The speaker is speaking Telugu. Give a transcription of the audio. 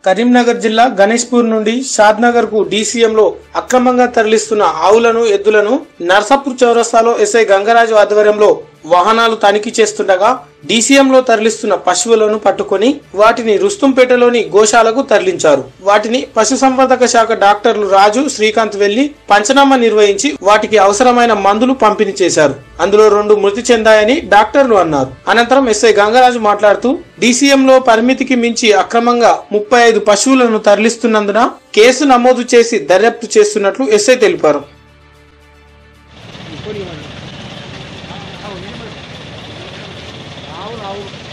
కరీంనగర్ జిల్లా గణేష్పూర్ నుండి షాద్నగర్ కు డీసీఎంలో అక్రమంగా తరలిస్తున్న ఆవులను ఎద్దులను నర్సాపూర్ చౌరస్తాలో ఎస్ఐ గంగరాజు ఆధ్వర్యంలో వాహనాలు తనిఖీ చేస్తుండగా డీసీఎంలో తరలిస్తున్న పశువులను పట్టుకొని వాటిని రుస్తుంపేటలోని గోశాలకు తరలించారు వాటిని పశుసంవర్ధక శాఖ డాక్టర్లు రాజు శ్రీకాంత్ వెళ్లి పంచనామా నిర్వహించి వాటికి అవసరమైన మందులు పంపిణీ చేశారు అందులో రెండు మృతి చెందాయని డాక్టర్లు అన్నారు అనంతరం ఎస్ఐ గంగరాజు మాట్లాడుతూ డీసీఎంలో పరిమితికి మించి అక్రమంగా ముప్పై ఐదు పశువులను తరలిస్తున్నందున కేసు నమోదు చేసి దర్యాప్తు చేస్తున్నట్లు ఎస్ఐ తెలిపారు అవును అవును